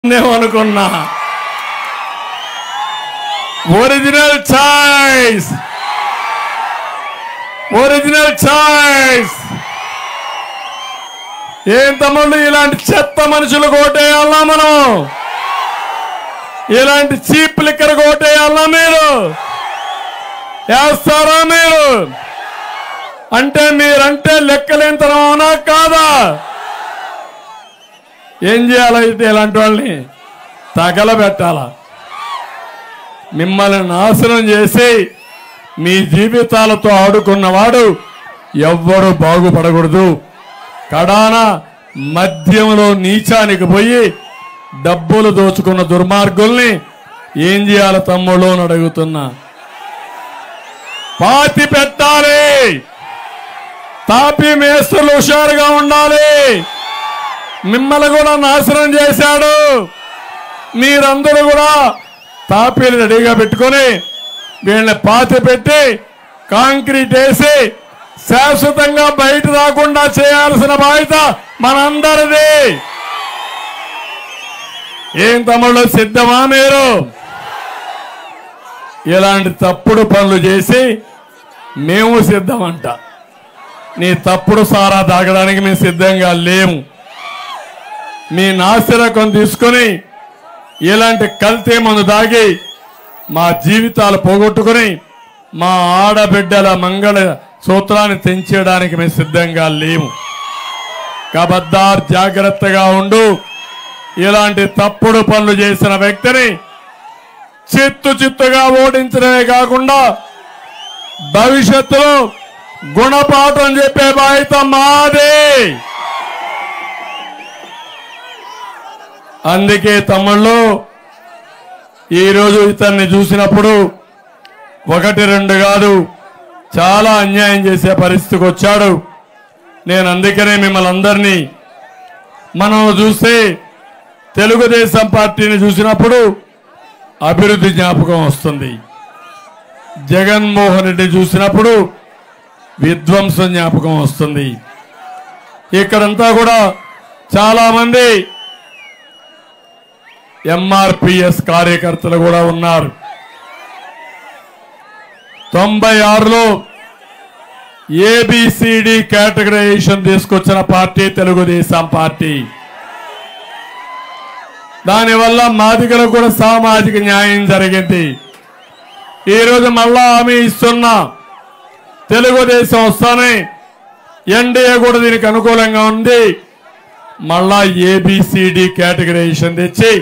అనుకున్నా original choice original choice ఏం తమ్ముళ్ళు ఇలాంటి చెత్త మనుషులు కోటేయాలా మనం ఇలాంటి చీప్ లిక్కర్ కోటేయాలా మీరు వేస్తారా మీరు అంటే మీరంటే లెక్కలేంతనం అవునా కాదా ఏం చేయాలైతే ఇలాంటి వాళ్ళని తగలబెట్టాలా మిమ్మల్ని నాశనం చేసి మీ జీవితాలతో ఆడుకున్నవాడు ఎవ్వడు బాగుపడకూడదు కడాన మద్యంలో నీచానికి పోయి డబ్బులు దోచుకున్న దుర్మార్గుల్ని ఏం చేయాలి తమ్ముళ్ళు అని అడుగుతున్నా పాతి పెట్టాలి తాపి మేస్తులు హుషారుగా ఉండాలి మిమ్మల్ని కూడా నాశనం చేశాడు మీరందరూ కూడా తాపీలు రెడీగా పెట్టుకొని వీళ్ళని పాతి పెట్టి కాంక్రీట్ వేసి శాశ్వతంగా బయట రాకుండా చేయాల్సిన బాధ్యత మనందరిది ఏం తమ్ముళ్ళు సిద్ధమా మీరు ఇలాంటి తప్పుడు పనులు చేసి మేము సిద్ధమంట నీ తప్పుడు సారా తాగడానికి మేము సిద్ధంగా లేము మీ నాసిరకం తీసుకొని ఇలాంటి కల్తీ మందు దాగి మా జీవితాలు పోగొట్టుకుని మా ఆడబిడ్డల మంగళ సూత్రాన్ని తెంచేయడానికి మేము సిద్ధంగా లేము కబద్దార్ జాగ్రత్తగా ఉండు ఇలాంటి తప్పుడు పనులు చేసిన వ్యక్తిని చిత్తు చిత్తుగా ఓడించడమే కాకుండా భవిష్యత్తులో గుణపాఠం చెప్పే బాధ్యత మాదే అందుకే తమ్ముళ్ళు ఈరోజు ఇతన్ని చూసినప్పుడు ఒకటి రెండు కాదు చాలా అన్యాయం చేసే పరిస్థితికి వచ్చాడు నేను అందుకనే మిమ్మల్ని అందరినీ మనం చూస్తే తెలుగుదేశం పార్టీని చూసినప్పుడు అభివృద్ధి జ్ఞాపకం వస్తుంది జగన్మోహన్ రెడ్డి చూసినప్పుడు విధ్వంసం జ్ఞాపకం వస్తుంది ఇక్కడంతా కూడా చాలా మంది ఎంఆర్పిఎస్ కార్యకర్తలు కూడా ఉన్నారు తొంభై ఆరులో ఏబిసిడి కేటగరైజేషన్ తీసుకొచ్చిన పార్టీ తెలుగుదేశం పార్టీ దానివల్ల మాదిగలకు కూడా సామాజిక న్యాయం జరిగింది ఈరోజు మళ్ళా హామీ ఇస్తున్నా తెలుగుదేశం వస్తానే ఎన్డీఏ కూడా దీనికి అనుకూలంగా ఉంది మళ్ళా ఏబిసిడి కేటగరైజేషన్ తెచ్చి